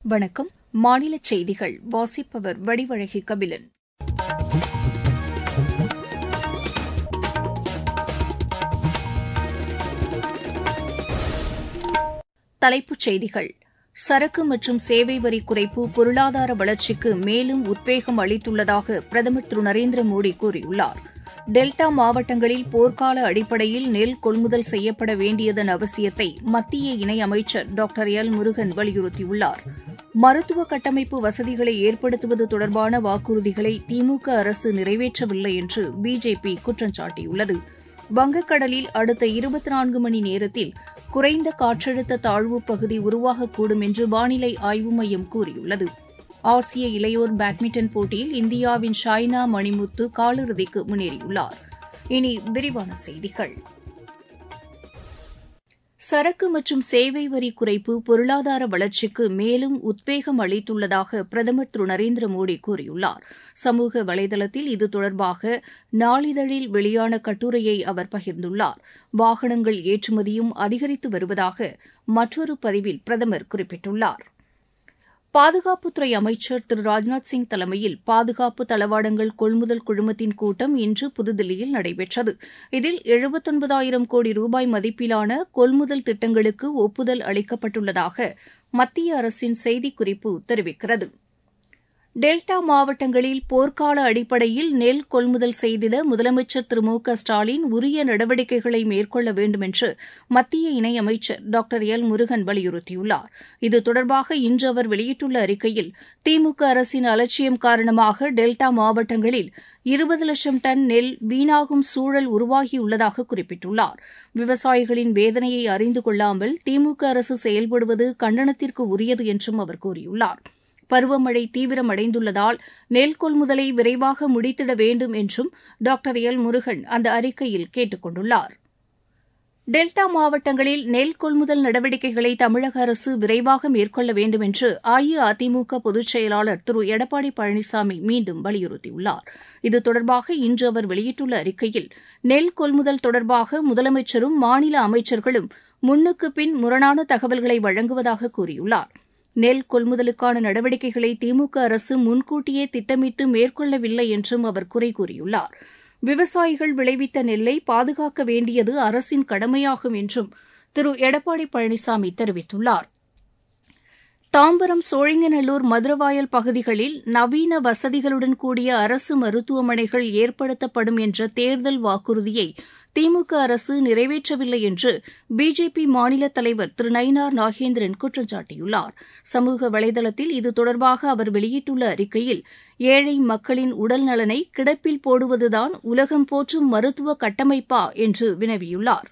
வணக்கம் மாநில செய்திகள் வாசிப்பவர் வடிவழகி கபிலன் தலைப்புச் செய்திகள் சரக்கு மற்றும் சேவை வரி குறைப்பு பொருளாதார வளர்ச்சிக்கு மேலும் உத்வேகம் அளித்துள்ளதாக பிரதமர் திரு நரேந்திர மோடி கூறியுள்ளார் டெல்டா மாவட்டங்களில் போர்க்கால அடிப்படையில் நெல் கொள்முதல் செய்யப்பட வேண்டியதன் அவசியத்தை மத்திய இணையமைச்சர் டாக்டர் எல் முருகன் வலியுறுத்தியுள்ளார் மருத்துவ கட்டமைப்பு வசதிகளை ஏற்படுத்துவது தொடர்பான வாக்குறுதிகளை திமுக அரசு நிறைவேற்றவில்லை என்று பிஜேபி குற்றம் சாட்டியுள்ளது வங்கக்கடலில் அடுத்த இருபத்தி நான்கு மணி நேரத்தில் குறைந்த காற்றழுத்த தாழ்வு பகுதி உருவாகக்கூடும் என்று வானிலை ஆய்வு மையம் கூறியுள்ளது ஆசிய இளையோர் பேட்மிண்டன் போட்டியில் இந்தியாவின் ஷாய்னா மணிமுத்து காலிறுதிக்கு முன்னேறியுள்ளார் இனி விரிவான செய்திகள் சரக்கு மற்றும் சேவை வரி குறைப்பு பொருளாதார வளர்ச்சிக்கு மேலும் உத்வேகம் அளித்துள்ளதாக பிரதமர் திரு நரேந்திர மோடி கூறியுள்ளார் சமூக வலைதளத்தில் இது தொடர்பாக நாளிதழில் வெளியான கட்டுரையை அவர் பகிர்ந்துள்ளார் வாகனங்கள் ஏற்றுமதியும் அதிகரித்து வருவதாக மற்றொரு பதிவில் பிரதமர் குறிப்பிட்டுள்ளார் பாதுகாப்புத்துறை அமைச்சர் திரு ராஜ்நாத் சிங் தலைமையில் பாதுகாப்பு தளவாடங்கள் கொள்முதல் குழுமத்தின் கூட்டம் இன்று புதுதில்லியில் நடைபெற்றது இதில் எழுபத்தொன்பதாயிரம் கோடி ரூபாய் மதிப்பிலான கொள்முதல் திட்டங்களுக்கு ஒப்புதல் அளிக்கப்பட்டுள்ளதாக மத்திய அரசின் செய்திக்குறிப்பு தெரிவிக்கிறது டெல்டா மாவட்டங்களில் போர்க்கால அடிப்படையில் நெல் கொள்முதல் செய்திட முதலமைச்சர் திரு மு க ஸ்டாலின் உரிய நடவடிக்கைகளை மேற்கொள்ள வேண்டும் என்று மத்திய இணையமைச்சர் டாக்டர் எல் முருகன் வலியுறுத்தியுள்ளார் இது தொடர்பாக இன்று அவர் வெளியிட்டுள்ள அறிக்கையில் திமுக அரசின் அலட்சியம் காரணமாக டெல்டா மாவட்டங்களில் இருபது லட்சம் டன் நெல் வீணாகும் சூழல் உருவாகியுள்ளதாக குறிப்பிட்டுள்ளார் விவசாயிகளின் வேதனையை அறிந்து கொள்ளாமல் திமுக அரசு செயல்படுவது கண்டனத்திற்கு உரியது என்றும் அவர் கூறியுள்ளார் பருவமழை தீவிரமடைந்துள்ளதால் நெல் கொள்முதலை விரைவாக முடித்திட வேண்டும் என்றும் டாக்டர் எல் முருகன் அந்த அறிக்கையில் கேட்டுக் கொண்டுள்ளார் டெல்டா மாவட்டங்களில் நெல் கொள்முதல் நடவடிக்கைகளை தமிழக அரசு விரைவாக மேற்கொள்ள வேண்டும் என்று அஇஅதிமுக பொதுச் செயலாளர் திரு எடப்பாடி பழனிசாமி மீண்டும் வலியுறுத்தியுள்ளார் இது தொடர்பாக இன்று அவர் வெளியிட்டுள்ள அறிக்கையில் நெல் கொள்முதல் தொடர்பாக முதலமைச்சரும் மாநில அமைச்சர்களும் முன்னுக்கு பின் முரணான தகவல்களை வழங்குவதாக கூறியுள்ளார் நெல் கொள்முதலுக்கான நடவடிக்கைகளை திமுக அரசு முன்கூட்டியே திட்டமிட்டு மேற்கொள்ளவில்லை என்றும் அவர் குறை கூறியுள்ளார் விவசாயிகள் விளைவித்த நெல்லை பாதுகாக்க வேண்டியது அரசின் கடமையாகும் என்றும் திரு எடப்பாடி பழனிசாமி தெரிவித்துள்ளார் தாம்பரம் சோழிங்கநல்லூர் மதுரவாயல் பகுதிகளில் நவீன வசதிகளுடன் கூடிய அரசு மருத்துவமனைகள் ஏற்படுத்தப்படும் என்ற தேர்தல் வாக்குறுதியை திமுக அரசு நிறைவேற்றவில்லை என்று பிஜேபி மாநில தலைவர் திரு நயினார் நாகேந்திரன் குற்றம் சாட்டியுள்ளார் சமூக வலைதளத்தில் இது தொடர்பாக அவர் வெளியிட்டுள்ள அறிக்கையில் ஏழை மக்களின் உடல் நலனை கிடப்பில் போடுவதுதான் உலகம் போற்றும் மருத்துவ கட்டமைப்பா என்று வினவியுள்ளார்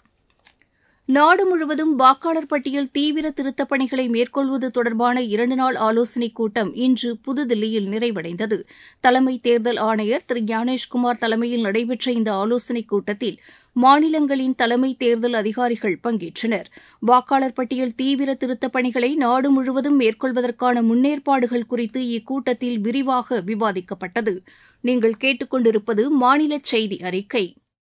நாடு முழுவதும் வாக்காளர் பட்டியல் தீவிர திருத்தப் பணிகளை மேற்கொள்வது தொடர்பான இரண்டு நாள் ஆலோசனைக் கூட்டம் இன்று புதுதில்லியில் நிறைவடைந்தது தலைமை தேர்தல் ஆணையர் திரு ஞானேஷ்குமார் தலைமையில் நடைபெற்ற இந்த ஆலோசனைக் கூட்டத்தில் மாநிலங்களின் தலைமை தேர்தல் அதிகாரிகள் பங்கேற்றனர் வாக்காளர் பட்டியல் தீவிர திருத்தப் பணிகளை நாடு முழுவதும் மேற்கொள்வதற்கான முன்னேற்பாடுகள் குறித்து இக்கூட்டத்தில் விரிவாக விவாதிக்கப்பட்டது நீங்கள் கேட்டுக்கொண்டிருப்பது மாநில செய்தி அறிக்கை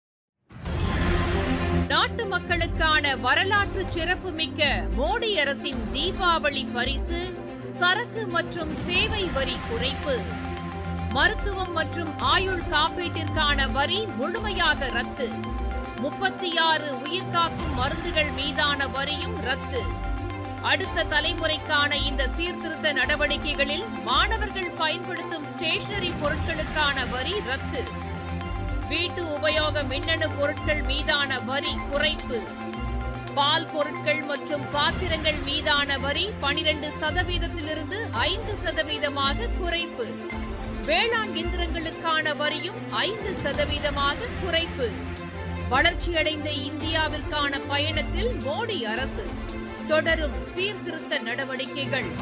நாட்டு மக்களுக்கான வரலாற்று சிறப்புமிக்க மோடி அரசின் தீபாவளி பரிசு சரக்கு மற்றும் சேவை வரி குறைப்பு மருத்துவம் மற்றும் ஆயுள் காப்பீட்டிற்கான வரி முழுமையாக ரத்து முப்பத்தி ஆறு உயிர்காக்கும் மருந்துகள் மீதான வரியும் ரத்து அடுத்த தலைமுறைக்கான இந்த சீர்திருத்த நடவடிக்கைகளில் மாணவர்கள் பயன்படுத்தும் ஸ்டேஷனரி பொருட்களுக்கான வரி ரத்து வீட்டு உபயோக மின்னணு பொருட்கள் மீதான வரி குறைப்பு பால் பொருட்கள் மற்றும் பாத்திரங்கள் மீதான வரி பனிரெண்டு சதவீதத்திலிருந்து ஐந்து சதவீதமாக குறைப்பு வேளாண் இயந்திரங்களுக்கான வரியும் ஐந்து சதவீதமாக குறைப்பு வளர்ச்சியடைந்த இந்தியாவிற்கான பயணத்தில் மோடி அரசு தொடரும் சீர்திருத்த நடவடிக்கைகள்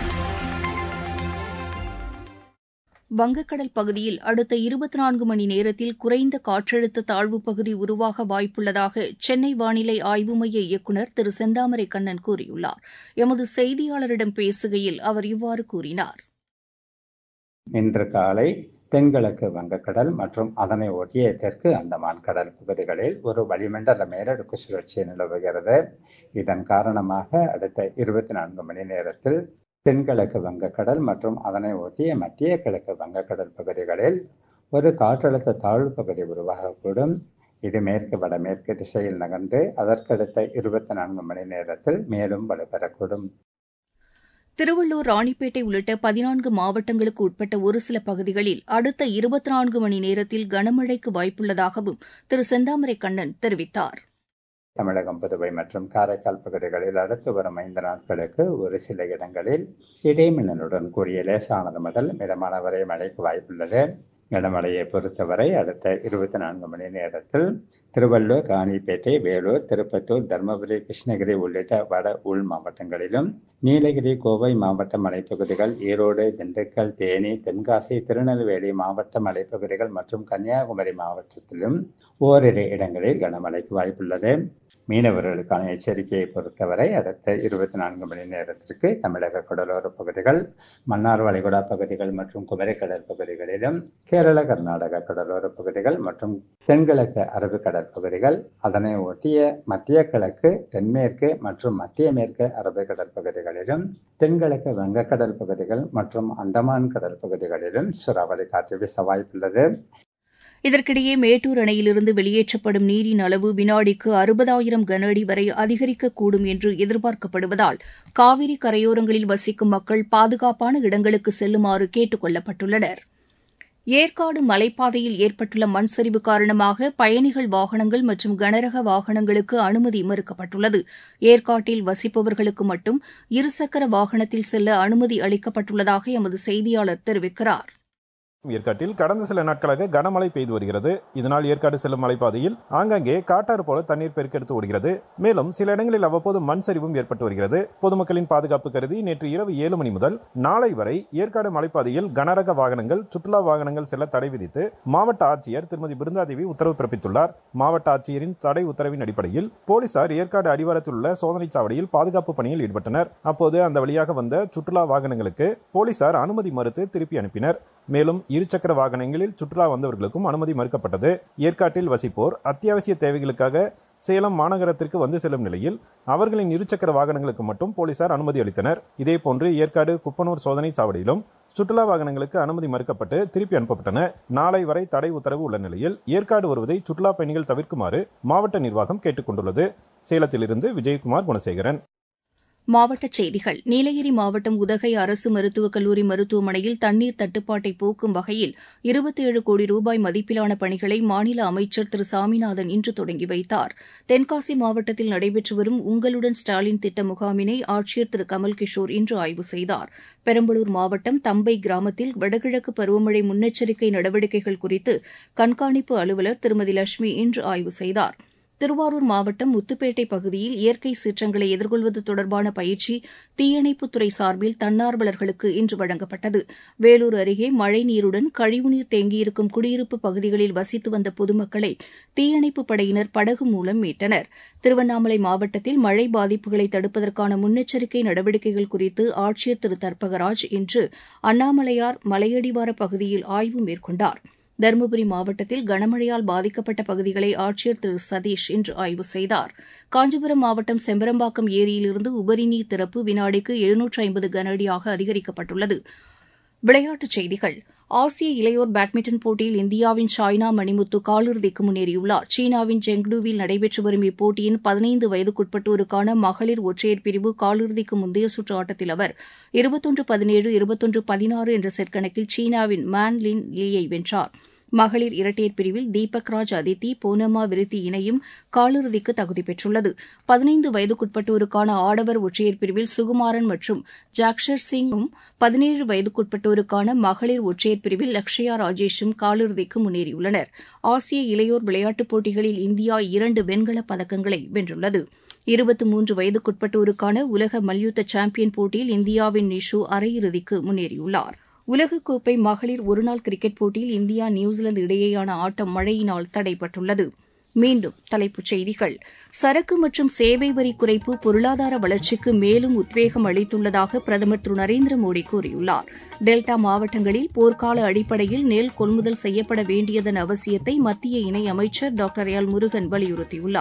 வங்கக்கடல் பகுதியில் அடுத்த இருபத்தி நான்கு மணி நேரத்தில் குறைந்த காற்றழுத்த தாழ்வுப் பகுதி உருவாக வாய்ப்புள்ளதாக சென்னை வானிலை ஆய்வு மைய இயக்குநர் திரு செந்தாமரை கண்ணன் கூறியுள்ளார் எமது செய்தியாளரிடம் பேசுகையில் அவர் இவ்வாறு கூறினார் இன்று காலை தென்கிழக்கு வங்கக்கடல் மற்றும் அதனை ஒட்டிய தெற்கு அந்தமான் கடல் பகுதிகளில் ஒரு வளிமண்டல மேலடுக்கு சுழற்சி நிலவுகிறது இதன் காரணமாக அடுத்த இருபத்தி நான்கு மணி நேரத்தில் தென்கிழக்கு வங்கக்கடல் மற்றும் அதனை ஒட்டிய மத்திய கிழக்கு வங்கக்கடல் பகுதிகளில் ஒரு காற்றழுத்த தாழ்வு பகுதி உருவாகக்கூடும் இது மேற்கு வடமேற்கு திசையில் நகர்ந்து அதற்கடுத்த இருபத்தி நான்கு மணி நேரத்தில் மேலும் வலுப்பெறக்கூடும் திருவள்ளூர் ராணிப்பேட்டை உள்ளிட்ட பதினான்கு மாவட்டங்களுக்கு உட்பட்ட ஒரு சில பகுதிகளில் அடுத்த இருபத்தி நான்கு மணி நேரத்தில் கனமழைக்கு வாய்ப்புள்ளதாகவும் திரு செந்தாமரை கண்ணன் தெரிவித்தார் தமிழகம் புதுவை மற்றும் காரைக்கால் பகுதிகளில் அடுத்து வரும் ஐந்து நாட்களுக்கு ஒரு சில இடங்களில் இடைமின்னலுடன் கூடிய லேசானது முதல் மிதமான வரை மழைக்கு வாய்ப்புள்ளது கனமழையை பொறுத்தவரை அடுத்த இருபத்தி நான்கு மணி நேரத்தில் திருவள்ளூர் ராணிப்பேட்டை வேலூர் திருப்பத்தூர் தருமபுரி கிருஷ்ணகிரி உள்ளிட்ட வட உள் மாவட்டங்களிலும் நீலகிரி கோவை மாவட்ட மலைப்பகுதிகள் ஈரோடு திண்டுக்கல் தேனி தென்காசி திருநெல்வேலி மாவட்ட மலைப்பகுதிகள் மற்றும் கன்னியாகுமரி மாவட்டத்திலும் ஓரிரு இடங்களில் கனமழைக்கு வாய்ப்புள்ளது மீனவர்களுக்கான எச்சரிக்கையை பொறுத்தவரை அடுத்த இருபத்தி நான்கு மணி நேரத்திற்கு தமிழக கடலோர பகுதிகள் மன்னார் வளைகுடா பகுதிகள் மற்றும் குமரிக்கடல் பகுதிகளிலும் கேரள கர்நாடக கடலோர பகுதிகள் மற்றும் தென்கிழக்கு அரபிக்கடல் பகுதிகள் அதனை ஒட்டிய மத்திய கிழக்கு தென்மேற்கு மற்றும் மத்திய மேற்கு அரபிக்கடல் பகுதிகளிலும் தென்கிழக்கு வங்கக்கடல் பகுதிகள் மற்றும் அந்தமான் கடல் பகுதிகளிலும் சூறாவளி காற்று வீச வாய்ப்புள்ளது இதற்கிடையே மேட்டூர் அணையிலிருந்து வெளியேற்றப்படும் நீரின் அளவு வினாடிக்கு அறுபதாயிரம் கன அடி வரை அதிகரிக்கக்கூடும் என்று எதிர்பார்க்கப்படுவதால் காவிரி கரையோரங்களில் வசிக்கும் மக்கள் பாதுகாப்பான இடங்களுக்கு செல்லுமாறு கேட்டுக் கொள்ளப்பட்டுள்ளனர் ஏற்காடு மலைப்பாதையில் ஏற்பட்டுள்ள மண் சரிவு காரணமாக பயணிகள் வாகனங்கள் மற்றும் கனரக வாகனங்களுக்கு அனுமதி மறுக்கப்பட்டுள்ளது ஏற்காட்டில் வசிப்பவர்களுக்கு மட்டும் இருசக்கர வாகனத்தில் செல்ல அனுமதி அளிக்கப்பட்டுள்ளதாக எமது செய்தியாளர் தெரிவிக்கிறார் ஏற்காட்டில் கடந்த சில நாட்களாக கனமழை பெய்து வருகிறது இதனால் ஏற்காடு செல்லும் மலைப்பாதையில் ஆங்காங்கே காட்டாறு போல தண்ணீர் பெருக்கெடுத்து ஓடுகிறது மேலும் சில இடங்களில் அவ்வப்போது மண் சரிவும் ஏற்பட்டு வருகிறது பொதுமக்களின் பாதுகாப்பு கருதி நேற்று இரவு ஏழு மணி முதல் நாளை வரை ஏற்காடு மலைப்பாதையில் கனரக வாகனங்கள் சுற்றுலா வாகனங்கள் செல்ல தடை விதித்து மாவட்ட ஆட்சியர் திருமதி பிருந்தாதேவி உத்தரவு பிறப்பித்துள்ளார் மாவட்ட ஆட்சியரின் தடை உத்தரவின் அடிப்படையில் போலீசார் ஏற்காடு அடிவாரத்தில் உள்ள சோதனை சாவடியில் பாதுகாப்பு பணியில் ஈடுபட்டனர் அப்போது அந்த வழியாக வந்த சுற்றுலா வாகனங்களுக்கு போலீசார் அனுமதி மறுத்து திருப்பி அனுப்பினர் மேலும் இருசக்கர வாகனங்களில் சுற்றுலா வந்தவர்களுக்கும் அனுமதி மறுக்கப்பட்டது ஏற்காட்டில் வசிப்போர் அத்தியாவசிய தேவைகளுக்காக சேலம் மாநகரத்திற்கு வந்து செல்லும் நிலையில் அவர்களின் இருசக்கர வாகனங்களுக்கு மட்டும் போலீசார் அனுமதி அளித்தனர் இதேபோன்று ஏற்காடு குப்பனூர் சோதனை சாவடியிலும் சுற்றுலா வாகனங்களுக்கு அனுமதி மறுக்கப்பட்டு திருப்பி அனுப்பப்பட்டன நாளை வரை தடை உத்தரவு உள்ள நிலையில் ஏற்காடு வருவதை சுற்றுலா பயணிகள் தவிர்க்குமாறு மாவட்ட நிர்வாகம் கேட்டுக் கொண்டுள்ளது சேலத்திலிருந்து விஜயகுமார் குணசேகரன் மாவட்டச் செய்திகள் நீலகிரி மாவட்டம் உதகை அரசு மருத்துவக் கல்லூரி மருத்துவமனையில் தண்ணீர் தட்டுப்பாட்டை போக்கும் வகையில் இருபத்தேழு கோடி ரூபாய் மதிப்பிலான பணிகளை மாநில அமைச்சர் திரு சாமிநாதன் இன்று தொடங்கி வைத்தார் தென்காசி மாவட்டத்தில் நடைபெற்று வரும் உங்களுடன் ஸ்டாலின் திட்ட முகாமினை ஆட்சியர் திரு கமல் கிஷோர் இன்று ஆய்வு செய்தார் பெரம்பலூர் மாவட்டம் தம்பை கிராமத்தில் வடகிழக்கு பருவமழை முன்னெச்சரிக்கை நடவடிக்கைகள் குறித்து கண்காணிப்பு அலுவலர் திருமதி லட்சுமி இன்று ஆய்வு செய்தார் திருவாரூர் மாவட்டம் முத்துப்பேட்டை பகுதியில் இயற்கை சீற்றங்களை எதிர்கொள்வது தொடர்பான பயிற்சி தீயணைப்புத்துறை சார்பில் தன்னார்வலர்களுக்கு இன்று வழங்கப்பட்டது வேலூர் அருகே மழைநீருடன் கழிவுநீர் தேங்கியிருக்கும் குடியிருப்பு பகுதிகளில் வசித்து வந்த பொதுமக்களை தீயணைப்புப் படையினர் படகு மூலம் மீட்டனர் திருவண்ணாமலை மாவட்டத்தில் மழை பாதிப்புகளை தடுப்பதற்கான முன்னெச்சரிக்கை நடவடிக்கைகள் குறித்து ஆட்சியர் திரு தர்பகராஜ் இன்று அண்ணாமலையார் மலையடிவார பகுதியில் ஆய்வு மேற்கொண்டாா் தருமபுரி மாவட்டத்தில் கனமழையால் பாதிக்கப்பட்ட பகுதிகளை ஆட்சியர் திரு சதீஷ் இன்று ஆய்வு செய்தார் காஞ்சிபுரம் மாவட்டம் செம்பரம்பாக்கம் ஏரியிலிருந்து உபரிநீர் திறப்பு வினாடிக்கு எழுநூற்று ஐம்பது கன அடியாக அதிகரிக்கப்பட்டுள்ளது விளையாட்டுச் செய்திகள் ஆசிய இளையோர் பேட்மிண்டன் போட்டியில் இந்தியாவின் சாய்னா மணிமுத்து காலிறுதிக்கு முன்னேறியுள்ளார் சீனாவின் செங்டுவில் நடைபெற்று வரும் இப்போட்டியின் பதினைந்து வயதுக்குட்பட்டோருக்கான மகளிர் ஒற்றையர் பிரிவு காலிறுதிக்கு முந்தைய சுற்று ஆட்டத்தில் அவர் இருபத்தொன்று பதினேழு இருபத்தொன்று பதினாறு என்ற செட் கணக்கில் சீனாவின் மேன் லின் லீயை வென்றார் மகளிர் இரட்டையர் பிரிவில் தீபக் ராஜ் அதித்தி பூனமா விருத்தி இணையும் காலிறுதிக்கு தகுதி பெற்றுள்ளது பதினைந்து வயதுக்குட்பட்டோருக்கான ஆடவர் ஒற்றையர் பிரிவில் சுகுமாரன் மற்றும் ஜாக்ஷர் சிங்கும் பதினேழு வயதுக்குட்பட்டோருக்கான மகளிர் ஒற்றையர் பிரிவில் லக்ஷயா ராஜேஷும் காலிறுதிக்கு முன்னேறியுள்ளனர் ஆசிய இளையோர் விளையாட்டுப் போட்டிகளில் இந்தியா இரண்டு வெண்கலப் பதக்கங்களை வென்றுள்ளது இருபத்தி மூன்று வயதுக்குட்பட்டோருக்கான உலக மல்யுத்த சாம்பியன் போட்டியில் இந்தியாவின் நிஷு அரையிறுதிக்கு முன்னேறியுள்ளார் உலகக்கோப்பை மகளிர் ஒருநாள் கிரிக்கெட் போட்டியில் இந்தியா நியூசிலாந்து இடையேயான ஆட்டம் மழையினால் தடைபட்டுள்ளது மீண்டும் தலைப்புச் செய்திகள் சரக்கு மற்றும் சேவை வரி குறைப்பு பொருளாதார வளர்ச்சிக்கு மேலும் உத்வேகம் அளித்துள்ளதாக பிரதமர் திரு நரேந்திர மோடி கூறியுள்ளார் டெல்டா மாவட்டங்களில் போர்க்கால அடிப்படையில் நெல் கொள்முதல் செய்யப்பட வேண்டியதன் அவசியத்தை மத்திய இணையமைச்சர் டாக்டர் எல் முருகன் வலியுறுத்தியுள்ளார்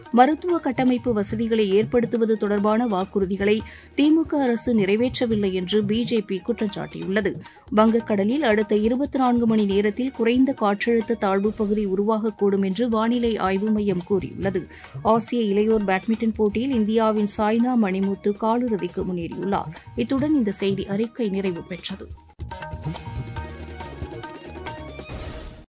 மருத்துவ கட்டமைப்பு வசதிகளை ஏற்படுத்துவது தொடர்பான வாக்குறுதிகளை திமுக அரசு நிறைவேற்றவில்லை என்று பிஜேபி குற்றம் சாட்டியுள்ளது வங்கக்கடலில் அடுத்த இருபத்தி நான்கு மணி நேரத்தில் குறைந்த காற்றழுத்த தாழ்வு பகுதி உருவாகக்கூடும் என்று வானிலை ஆய்வு மையம் கூறியுள்ளது ஆசிய இளையோர் பேட்மிண்டன் போட்டியில் இந்தியாவின் சாய்னா மணிமுத்து காலிறுதிக்கு முன்னேறியுள்ளார் இத்துடன் இந்த செய்தி அறிக்கை நிறைவு பெற்றது